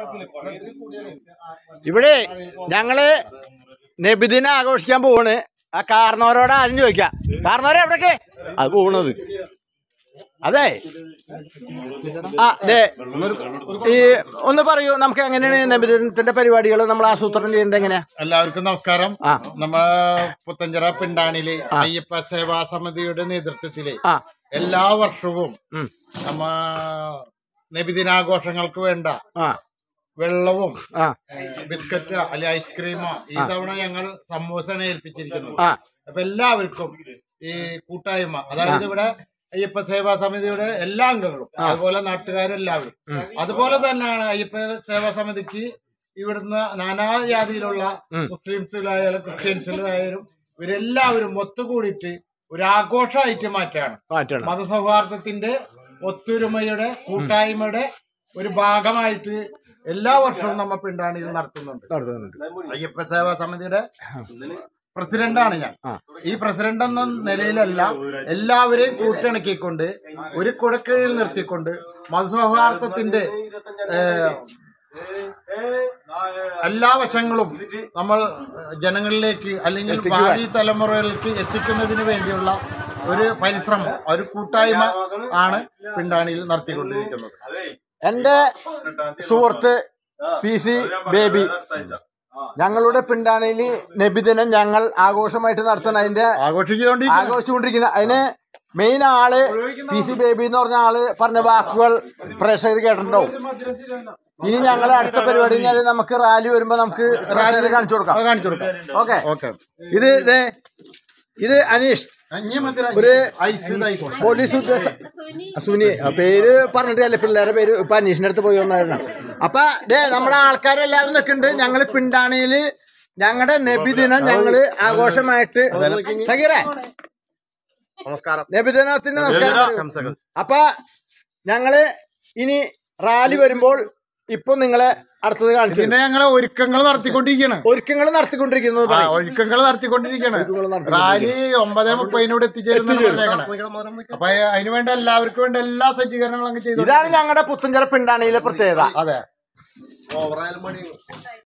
ഇവിടെ ഞങ്ങള് നബിദിന ആഘോഷിക്കാൻ പോവാണ് ആ കാർന്നവരോട് ആദ്യം ചോദിക്കാം കാർന്നവരെ എവിടേക്ക് അത് പോണത് അതെ ആ ദേ ഈ ഒന്ന് പറയൂ നമുക്ക് എങ്ങനെയാണ് നബിദിനത്തിന്റെ പരിപാടികൾ നമ്മൾ ആസൂത്രണം ചെയ്യുന്നത് എങ്ങനെയാ എല്ലാവർക്കും നമസ്കാരം ആ. നമ്മ പുത്തഞ്ചിറ പിണ്ടാണില് അയ്യപ്പ സേവാ സമിതിയുടെ നേതൃത്വത്തില് ആ എല്ലാ വർഷവും ഉം. നമ്മ നബിദിനാഘോഷങ്ങൾക്ക് വേണ്ട ആ വെള്ളവും ആ ബിസ്ക്കറ്റ് അല്ലെ ഐസ്ക്രീമോ ഈ തവണ ഞങ്ങൾ സമൂസയാണ് ഏൽപ്പിച്ചിരിക്കുന്നത് ആ അപ്പൊ എല്ലാവർക്കും ഈ കൂട്ടായ്മ അതായത് ഇവിടെ അയ്യപ്പ സേവാ സമിതിയുടെ എല്ലാ അംഗങ്ങളും അതുപോലെ നാട്ടുകാരെല്ലാവരും അതുപോലെ തന്നെയാണ് അയ്യപ്പ സേവാ സമിതിക്ക് ഇവിടുന്ന് നാനാജാതിയിലുള്ള മുസ്ലിംസിലായാലും ക്രിസ്ത്യൻസിലായാലും ഇവരെല്ലാവരും ഒത്തുകൂടിയിട്ട് ഒരു ആഘോഷമായിട്ട് മാറ്റാണ് മാറ്റണം മതസൗഹാർദ്ദത്തിന്റെ ഒത്തൊരുമയുടെ കൂട്ടായ്മയുടെ ഒരു ഭാഗമായിട്ട് എല്ലാ വർഷവും നമ്മ പിണ്ടാണിയിൽ നടത്തുന്നുണ്ട് നടത്തുന്നുണ്ട് അയ്യപ്പ സേവാ സമിതിയുടെ പ്രസിഡന്റാണ് ഞാൻ ഈ പ്രസിഡന്റ് എന്ന നിലയിലല്ല എല്ലാവരെയും കൂട്ടിണക്കിക്കൊണ്ട് ഒരു കുടക്കീഴിൽ നിർത്തിക്കൊണ്ട് മതസൗഹാർദ്ദത്തിന്റെ ഏഹ്, എല്ലാ വശങ്ങളും നമ്മൾ ജനങ്ങളിലേക്ക് അല്ലെങ്കിൽ ഭാവി തലമുറകൾക്ക് എത്തിക്കുന്നതിന് വേണ്ടിയുള്ള ഒരു പരിശ്രമം ഒരു കൂട്ടായ്മ ആണ് പിണ്ടാണിയിൽ നടത്തിക്കൊണ്ടിരിക്കുന്നത് എന്റെ സുഹൃത്ത് പി സി ബേബി ഞങ്ങളുടെ പിണ്ടാണയിൽ നബിദിനം ഞങ്ങൾ ആഘോഷമായിട്ട് നടത്തണം അതിന്റെ ആഘോഷിച്ചുകൊണ്ടിരിക്കുന്നത് ആഘോഷിച്ചുകൊണ്ടിരിക്കുന്ന അതിന് മെയിൻ ആള് പി സി ബേബി എന്ന് പറഞ്ഞ ആള് പറഞ്ഞ വാക്കുകൾ പ്രേക്ഷകർ കേട്ടിട്ടുണ്ടാവും ഇനി ഞങ്ങൾ അടുത്ത പരിപാടി കഴിഞ്ഞാൽ നമുക്ക് റാലി വരുമ്പോ നമുക്ക് റാലി കാണിച്ചു കൊടുക്കാം അത് കാണിച്ചു കൊടുക്കാം ഓക്കെ ഓക്കെ ഇത് ഇതേ ഇത് അനീഷ് ഒരു ഒരു ഐസ് ഇതായിക്കോട്ടെ പോലീസ് ഉദ്യോഗസ്ഥ സുനി ആ, പേര് പറഞ്ഞിട്ടല്ലേ പിള്ളേരെ പേര് ഇപ്പൊ അന്വേഷണ അടുത്ത് പോയി വന്നായിരുന്നു അപ്പൊ ദേ നമ്മുടെ ആൾക്കാരെല്ലാവരും നിൽക്കുന്നുണ്ട് ഞങ്ങള് പിണ്ടാണിയില് ഞങ്ങളുടെ നബിദിനം ഞങ്ങള് ആഘോഷമായിട്ട് സഗീറേ നമസ്കാരം നബിദിനത്തിന്റെ നമസ്കാരം അപ്പൊ ഞങ്ങള് ഇനി റാലി വരുമ്പോൾ ഇപ്പൊ നിങ്ങളെ അടുത്തത് കാണിച്ചു പിന്നെ ഞങ്ങള് ഒരുക്കങ്ങൾ നടത്തിക്കൊണ്ടിരിക്കുകയാണ് ഒരുക്കങ്ങൾ നടത്തിക്കൊണ്ടിരിക്കുന്നത് ആ, പറയ്. ഒരുക്കങ്ങൾ നടത്തിക്കൊണ്ടിരിക്കുകയാണ് നടത്തിക്കൊണ്ടിരിക്കുകയാണ്. റാലി ഒമ്പതേ മുപ്പതിനോട് എത്തിച്ചേരുന്ന അപ്പൊ അതിനു വേണ്ട എല്ലാവർക്കും വേണ്ട എല്ലാ സജ്ജീകരണങ്ങളും അങ്ങ് ചെയ്തു ഇതാണ് ഞങ്ങളുടെ പുത്തഞ്ചിറ പിണ്ടാണിയിലെ പ്രത്യേകത അതെ